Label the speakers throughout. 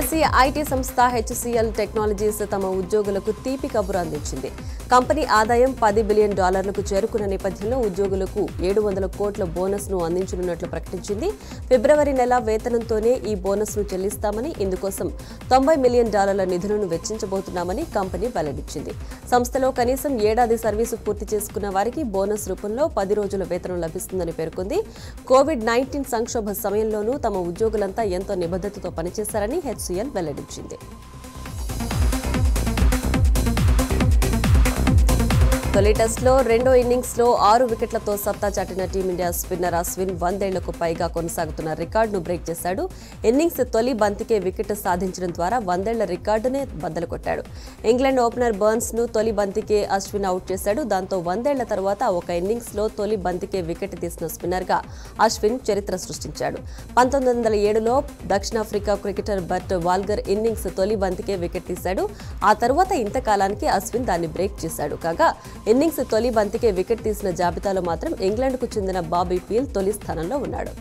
Speaker 1: దేశీయ ఐటీ సంస్థ HCl technologies తమ ఉద్యోగులకు తీపి కబురు అందించింది కంపెనీ ఆదాయం పది బిలియన్ డాలర్లకు చేరుకున్న నేపథ్యంలో ఉద్యోగులకు ఏడు వందల కోట్ల బోనస్ ను అందించనున్నట్లు ప్రకటించింది ఫిబ్రవరి నెల వేతనంతోనే ఈ బోనస్ ను చెల్లిస్తామని ఇందుకోసం తొంభై మిలియన్ డాలర్ల నిధులను వెచ్చించబోతున్నామని కంపెనీ వెల్లడించింది సంస్థలో కనీసం ఏడాది సర్వీసు పూర్తి చేసుకున్న వారికి బోనస్ రూపంలో పది రోజుల వేతనం లభిస్తుందని పేర్కొంది కోవిడ్ నైన్టీన్ సంక్షోభ సమయంలోనూ తమ ఉద్యోగులంతా ఎంతో నిబద్ధతతో పనిచేశారని హెచ్సిఎల్ వెల్లడించింది తొలి టెస్ట్లో రెండో ఇన్నింగ్స్లో ఆరు వికెట్లతో సత్తా చాటిన టీమిండియా స్పిన్నర్ అశ్విన్ వందేళ్లకు పైగా కొనసాగుతున్న రికార్డును బ్రేక్ చేశాడు ఇన్నింగ్స్ తొలి బంతికే వికెట్ సాధించడం ద్వారా వందేళ్ల రికార్డునే బద్దలు కొట్టాడు ఇంగ్లాండ్ ఓపెనర్ బర్న్స్ ను తొలి బంతికే అశ్విన్ అవుట్ చేశాడు దాంతో వందేళ్ల తర్వాత ఒక ఇన్నింగ్స్లో తొలి బంతికే వికెట్ తీసిన స్పిన్నర్గా అశ్విన్ చరిత్ర సృష్టించాడు పంతొమ్మిది వందల ఏడులో దక్షిణాఫ్రికా క్రికెటర్ బట్ వాల్గర్ ఇన్నింగ్స్ తొలి బంతికే వికెట్ తీశాడు ఆ తర్వాత ఇంతకాలానికి అశ్విన్ దాన్ని బ్రేక్ చేశాడు కాగా ఇన్నింగ్స్ తొలి బంతికే వికెట్ తీసిన జాబితాలో మాత్రం ఇంగ్లాండ్కు చెందిన బాబీ పీల్ తొలి స్థానంలో ఉన్నాడు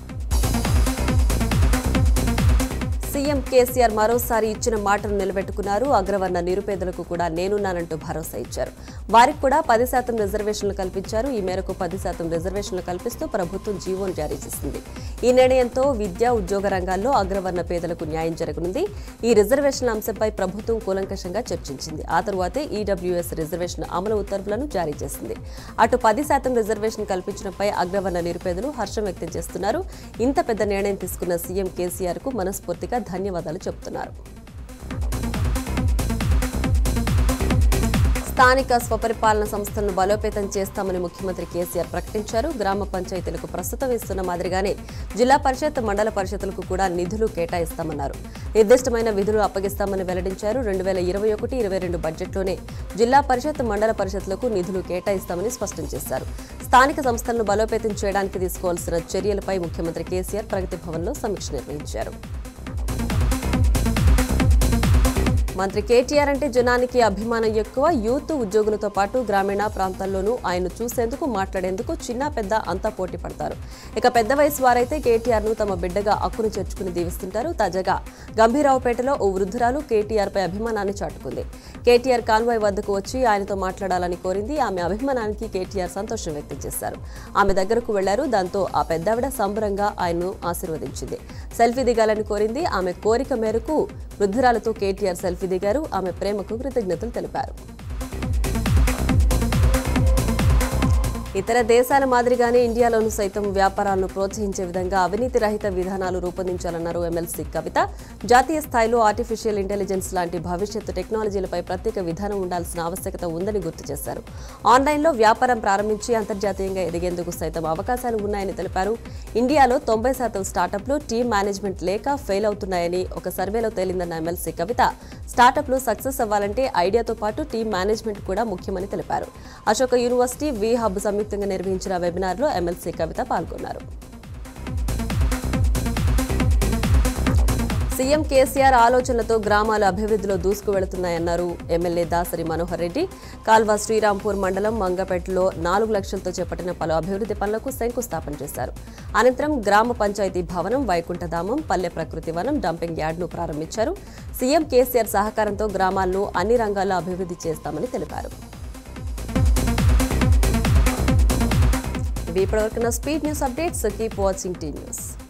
Speaker 1: సీఎం కేసీఆర్ మరోసారి ఇచ్చిన మాటను నిలబెట్టుకున్నారు అగ్రవర్ణ నిరుపేదలకు కూడా నేనున్నానంటూ భరోసా ఇచ్చారు వారికి కూడా పది శాతం రిజర్వేషన్లు కల్పించారు ఈ మేరకు పది శాతం రిజర్వేషన్లు కల్పిస్తూ ప్రభుత్వం జీవోను జారీ చేసింది ఈ నిర్ణయంతో విద్యా ఉద్యోగ రంగాల్లో అగ్రవర్ణ పేదలకు న్యాయం జరగనుంది ఈ రిజర్వేషన్ల అంశంపై ప్రభుత్వం కూలంకషంగా చర్చించింది ఆ తరువాతే ఈడబ్ల్యూఎస్ రిజర్వేషన్ అమలు ఉత్తర్వులను జారీ చేసింది అటు పది శాతం రిజర్వేషన్ కల్పించడంపై అగ్రవర్ణ నిరుపేదలు హర్షం వ్యక్తం చేస్తున్నారు ఇంత పెద్ద నిర్ణయం తీసుకున్న సీఎం కేసీఆర్ కు మనస్ఫూర్తిగా ధన్యవాదాలు చెబుతున్నారు స్థానిక స్వపరిపాలన సంస్థలను బలోపేతం చేస్తామని ముఖ్యమంత్రి కేసీఆర్ ప్రకటించారు గ్రామ పంచాయతీలకు ప్రస్తుతం ఇస్తున్న మాదిరిగానే జిల్లా పరిషత్ మండల పరిషత్లకు కూడా నిధులు కేటాయిస్తామన్నారు నిర్దిష్టమైన విధులు అప్పగిస్తామని వెల్లడించారు రెండు వేల ఇరవై ఒకటి ఇరవై రెండు బడ్జెట్లోనే జిల్లా పరిషత్ మండల పరిషత్లకు నిధులు కేటాయిస్తామని స్పష్టం చేశారు స్థానిక సంస్థలను బలోపేతం చేయడానికి తీసుకోవాల్సిన చర్యలపై ముఖ్యమంత్రి కేసీఆర్ ప్రగతి భవన్లో సమీక్ష నిర్వహించారు మంత్రి కేటీఆర్ అంటే జనానికి అభిమానం ఎక్కువ యూత్ ఉద్యోగులతో పాటు గ్రామీణ ప్రాంతాల్లోనూ ఆయన చూసేందుకు మాట్లాడేందుకు చిన్న పెద్ద అంతా పోటీ పడతారు ఇక పెద్ద వయసు వారైతే కేటీఆర్ ను తమ బిడ్డగా అక్కును చేర్చుకుని దీవిస్తుంటారు తాజాగా గంభీరావుపేటలో ఓ వృద్ధురాలు కేటీఆర్ పై అభిమానాన్ని చాటుకుంది కేటీఆర్ కాన్వాయ్ వద్దకు వచ్చి ఆయనతో మాట్లాడాలని కోరింది ఆమె అభిమానానికి కేటీఆర్ సంతోషం వ్యక్తం చేశారు ఆమె దగ్గరకు వెళ్లారు దాంతో ఆ పెద్దావిడ సంబరంగా ఆయన్ను ఆశీర్వదించింది సెల్ఫీ దిగాలని కోరింది ఆమె కోరిక మేరకు వృద్ధురాలతో కేటీఆర్ సెల్ఫీ దిగారు ఆమె ప్రేమకు కృతజ్ఞతలు తెలిపారు ఇతర దేశాల మాదిరిగానే ఇండియాలోనూ సైతం వ్యాపారాలను ప్రోత్సహించే విధంగా అవినీతి రహిత విధానాలు రూపొందించాలన్నారు ఎమ్మెల్సీ కవిత జాతీయ స్థాయిలో ఆర్టిఫిషియల్ ఇంటెలిజెన్స్ లాంటి భవిష్యత్తు టెక్నాలజీలపై ప్రత్యేక విధానం ఉండాల్సిన ఆవశ్యకత ఉందని గుర్తు చేశారు ఆన్లైన్లో వ్యాపారం ప్రారంభించి అంతర్జాతీయంగా ఎదిగేందుకు సైతం అవకాశాలు ఉన్నాయని తెలిపారు ఇండియాలో తొంభై శాతం స్టార్టప్లు టీమ్ మేనేజ్మెంట్ లేక ఫెయిల్ అవుతున్నాయని ఒక సర్వేలో తేలిందన్న ఎమ్మెల్సీ కవిత స్టార్టప్లు సక్సెస్ అవ్వాలంటే ఐడియాతో పాటు టీమ్ మేనేజ్మెంట్ కూడా ముఖ్యమని తెలిపారు అశోక యూనివర్సిటీ వి హబ్ సంయుక్తంగా నిర్వహించిన వెబినార్లో ఎమ్మెల్సీ కవిత పాల్గొన్నారు సీఎం కేసీఆర్ ఆలోచనలతో గ్రామాలు అభివృద్ధిలో దూసుకు వెళుతున్నాయన్నారు ఎమ్మెల్యే దాసరి మనోహర్ రెడ్డి కాల్వ శ్రీరాంపూర్ మండలం మంగపేటలో నాలుగు లక్షలతో చేపట్టిన పలు అభివృద్ధి పనులకు శంకుస్థాపన చేశారు అనంతరం గ్రామ పంచాయతీ భవనం వైకుంఠధామం పల్లె ప్రకృతి వనం డంపింగ్ యార్డ్ను ప్రారంభించారు సీఎం కేసీఆర్ సహకారంతో గ్రామాలను అన్ని రంగాల్లో అభివృద్ధి చేస్తామని తెలిపారు ఇవి ఇప్పటివరకు speed news updates keep watching T news